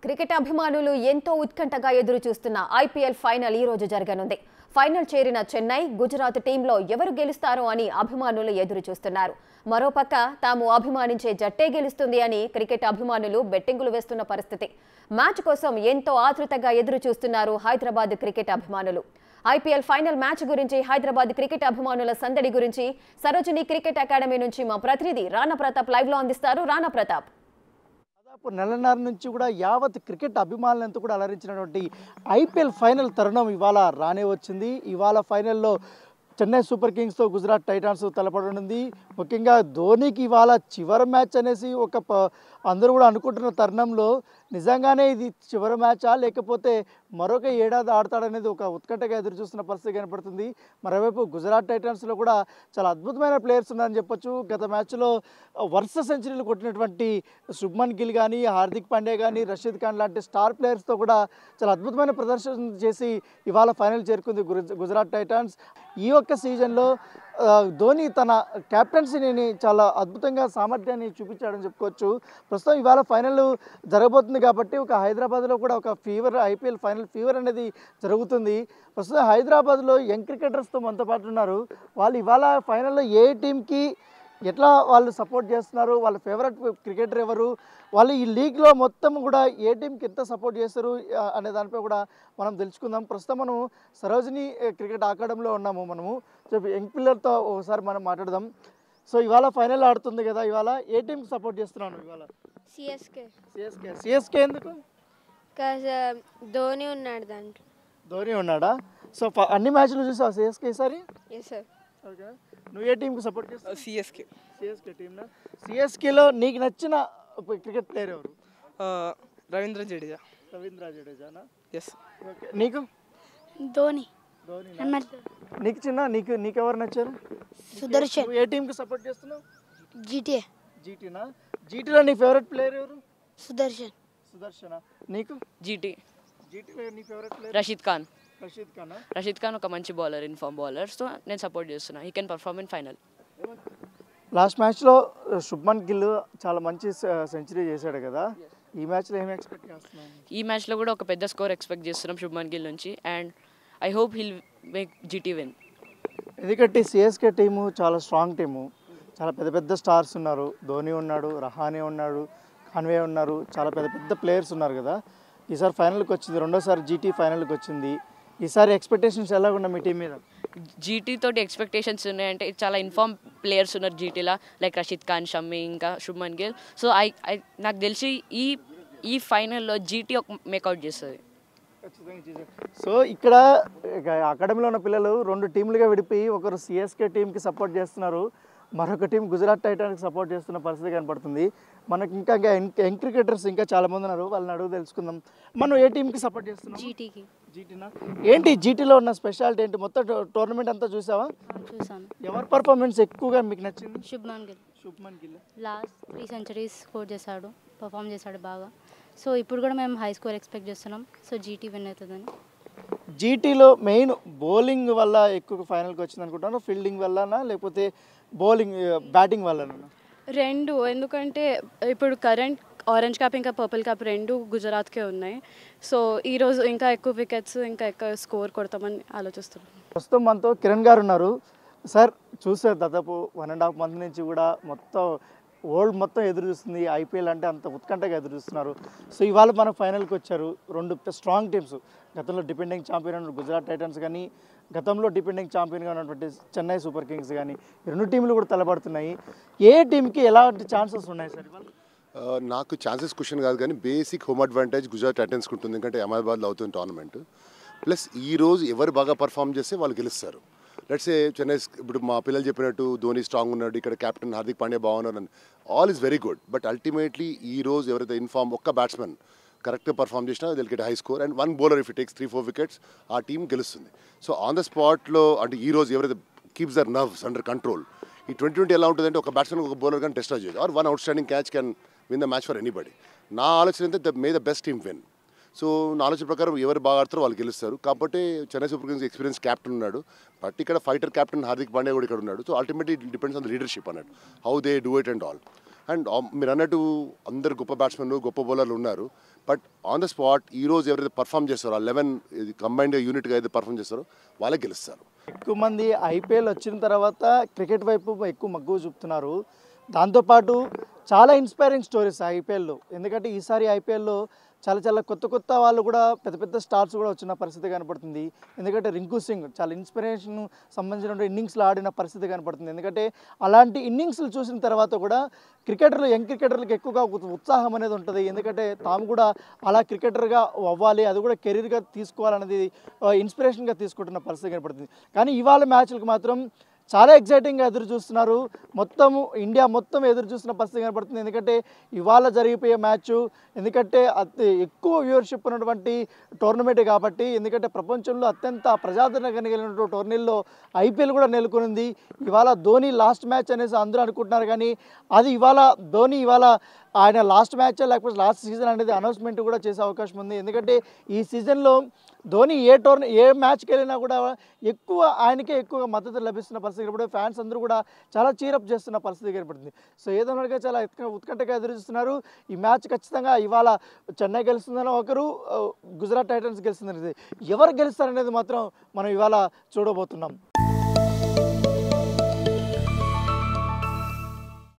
cricket అభిమానులు ఎంతో ఉత్కంఠగా ఎదురు చూస్తున్న ఐపీఎల్ ఫైనల్ ఈ రోజు జరగనుంది ఫైనల్ చేరిన చెన్నై గుజరాత్ టీంలో ఎవరు గెలుస్తారో అని అభిమానులు ఎదురు చూస్తున్నారు మరోపక్క తాము అభిమానించే జట్టే గెలుస్తుంది అని క్రికెట్ అభిమానులు బెట్టింగులు వేస్తున్న పరిస్థితి మ్యాచ్ కోసం ఎంతో ఆతృతగా ఎదురు చూస్తున్నారు హైదరాబాద్ క్రికెట్ అభిమానులు ఐపీఎల్ ఫైనల్ మ్యాచ్ గురించి హైదరాబాద్ క్రికెట్ అభిమానుల సందడి గురించి సరోజిని క్రికెట్ అకాడమీ నుంచి మా ప్రతినిధి రాణా ప్రతాప్ లైవ్ లో అందిస్తారు రాణా ప్రతాప్ దాదాపు నెలన్నర నుంచి కూడా యావత్ క్రికెట్ అభిమానులంతా కూడా అలరించినటువంటి ఐపీఎల్ ఫైనల్ తరుణం ఇవాళ రానే వచ్చింది ఇవాళ ఫైనల్లో చెన్నై సూపర్ కింగ్స్తో గుజరాత్ టైటాన్స్ తలపడనుంది ముఖ్యంగా ధోనికి ఇవాళ చివరి మ్యాచ్ అనేసి ఒక ప- అందరూ కూడా అనుకుంటున్న తరుణంలో నిజంగానే ఇది చివరి మ్యాచా లేకపోతే మరొక ఏడాది ఆడతాడనేది ఒక ఉత్కంఠగా ఎదురు చూస్తున్న పరిస్థితి కనపడుతుంది మరోవైపు గుజరాత్ టైటన్స్లో కూడా చాలా అద్భుతమైన ప్లేయర్స్ ఉన్నారని చెప్పొచ్చు గత మ్యాచ్లో వరుస సెంచరీలు కొట్టినటువంటి శుభ్మన్ గిల్ కానీ హార్దిక్ పాండ్యా కానీ రషీద్ ఖాన్ లాంటి స్టార్ ప్లేయర్స్తో కూడా చాలా అద్భుతమైన ప్రదర్శన చేసి ఇవాళ ఫైనల్ చేరుకుంది గుజ- గుజరాత్ టైటాన్స్ ఈ ఒక్క సీజన్లో ఆ, ధోని తన కెప్టెన్సీని చాలా అద్భుతంగా సామర్థ్యాన్ని చూపించాడని చెప్పుకోవచ్చు ప్రస్తుతం ఇవాళ ఫైనల్ జరగబోతుంది కాబట్టి ఒక హైదరాబాద్లో కూడా ఒక ఫీవర్ ఐపీఎల్ ఫైనల్ ఫీవర్ అనేది జరుగుతుంది ప్రస్తుతం హైదరాబాద్లో యంగ్ క్రికెటర్స్తో మనతో పాటు ఉన్నారు వాళ్ళు ఇవాళ ఫైనల్లో ఏ టీంకి ఎట్లా వాళ్ళు సపోర్ట్ చేస్తున్నారు వాళ్ళ ఫేవరెట్ క్రికెటర్ ఎవరు వాళ్ళు ఈ లీగ్లో మొత్తం కూడా ఏ టీంకి ఎంత సపోర్ట్ చేస్తారు ఆ, అనే దానిపై కూడా మనం తెలుసుకుందాం ప్రస్తుతం మనం సరోజిని ఏ, క్రికెట్ అకాడమీలో ఉన్నాము మనము సో యంగ్ పిల్లర్తో ఒకసారి మనం మాట్లాడదాం సో ఇవాళ ఫైనల్ ఆడుతుంది కదా ఇవాళ ఏ టీంకి సపోర్ట్ చేస్తున్నాను ఇవాళ సిఎస్కే సిఎస్కే సిఎస్కే ఎందుకు కాజ్ ధోని ఉన్నాడు దాంట్లో ధోని ఉన్నాడా సో ఫ- అన్ని మ్యాచ్లు చూసావు సిఎస్కే ఈసారి ఎస్ సార్ ఓకే నువ్వు ఏ టీంకి సపోర్ట్ చేస్తావు సిఎస్కే సిఎస్కే టీంనా సిఎస్కేలో నీకు నచ్చిన క్రికెట్ ప్లేయర్ ఎవరు రవీంద్ర జడేజా రవీంద్ర జడేజానా ఎస్ ఓకే నీకు ధోని ధోని ఎంఎస్ నీకు చిన్న నీకు నీకెవరు నచ్చారు సుదర్శన్ నువ్వు ఏ టీంకి సపోర్ట్ చేస్తున్నావు జీటీఏ జీటీనా జీటీలో నీ ఫేవరెట్ ప్లేయర్ ఎవరు సుదర్శన్ సుదర్శన నీకు జీటీ జీటీలో నీ ఫేవరెట్ ప్లేయర్ రషీద్ ఖాన్ రషీద్ ఖానా రషీద్ ఖాన్ ఒక మంచి బౌలర్ ఇన్ఫార్మ్ బౌలర్ సో నేను సపోర్ట్ చేస్తున్నా he can perform in final last మ్యాచ్లో శుభ్మన్ గిల్ చాలా మంచి సెంచరీ చేశాడు కదా ఈ మ్యాచ్లో ఏం ఎక్స్పెక్ట్ చేస్తున్నావు ఈ మ్యాచ్లో కూడా ఒక పెద్ద స్కోర్ ఎక్స్పెక్ట్ చేస్తున్నాం శుభ్మన్ గిల్ నుంచి and I hope he'll make GT win ఎందుకంటే సిఎస్కే టీము చాలా స్ట్రాంగ్ టీము చాలా పెద్ద పెద్ద స్టార్స్ ఉన్నారు ధోని ఉన్నాడు రహానే ఉన్నాడు ఖాన్వే ఉన్నారు చాలా పెద్ద పెద్ద ప్లేయర్స్ ఉన్నారు కదా ఈసారి ఫైనల్కి వచ్చింది రెండోసారి జీటీ ఫైనల్కి వచ్చింది ఈసారి ఎక్స్పెక్టేషన్స్ ఎలా ఉన్నాయి మీ టీం మీద జీటీ తోటి ఎక్స్పెక్టేషన్స్ ఉన్నాయంటే చాలా ఇన్ఫార్మ్ ప్లేయర్స్ ఉన్నారు జీటీలా లైక్ రషీద్ ఖాన్ షమ్మి ఇంకా Shubman Gill so I I నాకు తెలిసి ఈ ఈ ఫైనల్లో జీటీ ఒక మేకౌట్ చేస్తుంది సో ఇక్కడ ఇక అకాడమీలో ఉన్న పిల్లలు రెండు టీంలుగా విడిపోయి ఒకరు సిఎస్కే టీంకి సపోర్ట్ చేస్తున్నారు మరొక టీం గుజరాత్ టైటాన్కి సపోర్ట్ చేస్తున్న పరిస్థితి కనపడుతుంది మనకి ఇంకా ఇంకా యంగ్ క్రికెటర్స్ ఇంకా చాలా మంది ఉన్నారు వాళ్ళని అడుగు తెలుసుకుందాం మనం ఏ టీంకి సపోర్ట్ చేస్తున్నాం జీటీకి జీటీనా ఏంటి జీటీలో ఉన్న స్పెషాలిటీ ఏంటి మొత్తం టో- టోర్నమెంట్ అంతా చూసావా చూసాను ఎవరి పర్ఫార్మెన్స్ ఎక్కువగా మీకు నచ్చింది Shubman Gill Shubman Gill last three centuries score చేశాడు పర్ఫామ్ చేశాడు బాగా సో ఇప్పుడు కూడా మేము హై స్కోర్ ఎక్స్పెక్ట్ చేస్తున్నాం సో జీటీ విన్ అవుతుందని జీటీలో మెయిన్ బౌలింగ్ వల్ల ఎక్కువ ఫైనల్కి వచ్చింది అనుకుంటాను ఫీల్డింగ్ వల్లనా లేకపోతే బౌలింగ్ బ్యాటింగ్ వల్లనా రెండు ఎందుకంటే ఇప్పుడు కరెంట్ ఆరెంజ్ క్యాప్ ఇంకా పర్పుల్ క్యాప్ రెండు గుజరాత్కే ఉన్నాయి సో ఈరోజు ఇంకా ఎక్కువ వికెట్స్ ఇంకా ఎక్కువ స్కోర్ కొడతామని ఆలోచిస్తున్నాం ప్రస్తుతం మనతో కిరణ్ గారు ఉన్నారు సార్ చూసారు దాదాపు వన్ అండ్ హాఫ్ మంత్ నుంచి కూడా మొత్తం వరల్డ్ మొత్తం ఎదురు చూస్తుంది ఐపీఎల్ అంటే అంత ఉత్కంఠగా ఎదురు చూస్తున్నారు సో ఇవాళ మన ఫైనల్కి వచ్చారు రెండు స్ట్రాంగ్ టీమ్స్ గతంలో డిపెండింగ్ ఛాంపియన్ ఉన్న గుజరాత్ టైటన్స్ కానీ గతంలో డిపెండింగ్ ఛాంపియన్గా ఉన్నటువంటి చెన్నై సూపర్ కింగ్స్ కానీ ఈ రెండు టీంలు కూడా తలపడుతున్నాయి ఏ టీంకి ఎలాంటి ఛాన్సెస్ ఉన్నాయి సార్ ఇవాళ ఆ, నాకు ఛాన్సెస్ క్వశ్చన్ కాదు కానీ బేసిక్ హోమ్ అడ్వాంటేజ్ గుజరాత్ టైటన్స్కి ఉంటుంది ఎందుకంటే అహ్మదాబాద్లో అవుతుంది టోర్నమెంట్ ప్లస్ ఈ రోజు ఎవరు బాగా పర్ఫామ్ చేస్తే వాళ్ళు గెలుస్తారు లెట్స్ ఏ చెన్నై ఇప్పుడు మా పిల్లలు చెప్పినట్టు ధోని స్ట్రాంగ్ ఉన్నాడు ఇక్కడ కెప్టెన్ హార్దిక్ పాండ్యా బాగున్నారు అని all is very good but ultimately ఈ రోజు ఎవరైతే ఇన్ఫార్మ్ ఒక్క బ్యాట్స్మెన్ కరెక్ట్గా పర్ఫామ్ చేసినా they'll get high score and one bowler if it takes three four wickets ఆ టీం గెలుస్తుంది సో ఆన్ ద స్పాట్లో అంటే ఈ రోజు ఎవరైతే keeps their nerves under control ఈ ట్వంటీ ట్వంటీ ఎలా ఉంటుందంటే ఒక బ్యాట్స్మెన్ ఒక బౌలర్ కానీ టెస్ట్ చేయొచ్చు or one outstanding catch can win the match for anybody నా ఆలోచన అయితే the may the best team win so నా ఆలోచన ప్రకారం ఎవరు బాగా ఆడతారో వాళ్ళు గెలుస్తారు కాబట్టి Chennai Super Kings experience captain ఉన్నాడు బట్ ఇక్కడ ఫైటర్ క్యాప్టెన్ హార్దిక్ పాండ్యా కూడా ఇక్కడ ఉన్నాడు so ultimately depends on the leadership అన్నట్టు how they do it and all and మీరు అన్నట్టు అందరు గొప్ప బ్యాట్స్మెన్ గొప్ప బౌలర్లు ఉన్నారు బట్ ఆన్ ద స్పాట్ ఈ రోజు ఎవరైతే పర్ఫామ్ చేస్తారో ఆ లెవెన్ కంబైన్డ్ యూనిట్గా అయితే పర్ఫామ్ చేస్తారో వాళ్ళే గెలుస్తారు ఎక్కువ మంది ఐపీఎల్ వచ్చిన తర్వాత క్రికెట్ వైపు ఎక్కువ మగ్గువ చూపుతున్నారు దాంతోపాటు చాలా ఇన్స్పైరింగ్ స్టోరీస్ ఐపీఎల్లో ఎందుకంటే ఈసారి ఐపీఎల్లో చాలా చాలా కొత్త కొత్త వాళ్ళు కూడా పెద్ద పెద్ద స్టార్స్ కూడా వచ్చిన పరిస్థితి కనపడుతుంది ఎందుకంటే రింకు సింగ్ చాలా ఇన్స్పిరేషన్ సంబంధించిన ఇన్నింగ్స్లో ఆడిన పరిస్థితి కనపడుతుంది ఎందుకంటే అలాంటి ఇన్నింగ్స్లు చూసిన తర్వాత కూడా క్రికెటర్లు యంగ్ క్రికెటర్లకు ఎక్కువగా ఉత్- ఉత్సాహం అనేది ఉంటుంది ఎందుకంటే తాము కూడా అలా క్రికెటర్గా అవ్వాలి అది కూడా కెరీర్గా తీసుకోవాలనేది ఇన్స్పిరేషన్గా తీసుకుంటున్న పరిస్థితి కనపడుతుంది కానీ ఇవాళ మ్యాచ్లకు మాత్రం చాలా ఎగ్జైటింగ్గా ఎదురు చూస్తున్నారు మొత్తం ఇండియా మొత్తం ఎదురు చూస్తున్న పరిస్థితి కనబడుతుంది ఎందుకంటే ఇవాళ జరిగిపోయే మ్యాచ్ ఎందుకంటే అతి ఎక్కువ వ్యూవర్షిప్ ఉన్నటువంటి టోర్నమెంట్ కాబట్టి ఎందుకంటే ప్రపంచంలో అత్యంత ప్రజాదరణ కలిగినటువంటి టోర్నీల్లో ఐపీఎల్ కూడా నెలకొనింది ఇవాళ ధోని లాస్ట్ మ్యాచ్ అనేసి అందరూ అనుకుంటున్నారు కానీ అది ఇవాళ ధోని ఇవాళ ఆయన లాస్ట్ మ్యాచ్ లేకపోతే లాస్ట్ సీజన్ అనేది అనౌన్స్మెంట్ కూడా చేసే అవకాశం ఉంది ఎందుకంటే ఈ సీజన్లో ధోని ఏ టోర్న ఏ మ్యాచ్కి వెళ్ళినా కూడా ఎక్కువ ఆయనకే ఎక్కువగా మద్దతు లభిస్తున్న పరిస్థితి కనబడి ఫ్యాన్స్ అందరూ కూడా చాలా చీరప్ చేస్తున్న పరిస్థితి కనబడుతుంది సో ఏదోనగా చాలా ఉత్క- ఉత్కంఠగా ఎదురు చూస్తున్నారు ఈ మ్యాచ్ ఖచ్చితంగా ఇవాళ చెన్నై గెలుస్తుందని ఒకరు ఆ, గుజరాత్ టైటన్స్ గెలుస్తుందని ఎవరు గెలుస్తారనేది మాత్రం మనం ఇవాళ చూడబోతున్నాం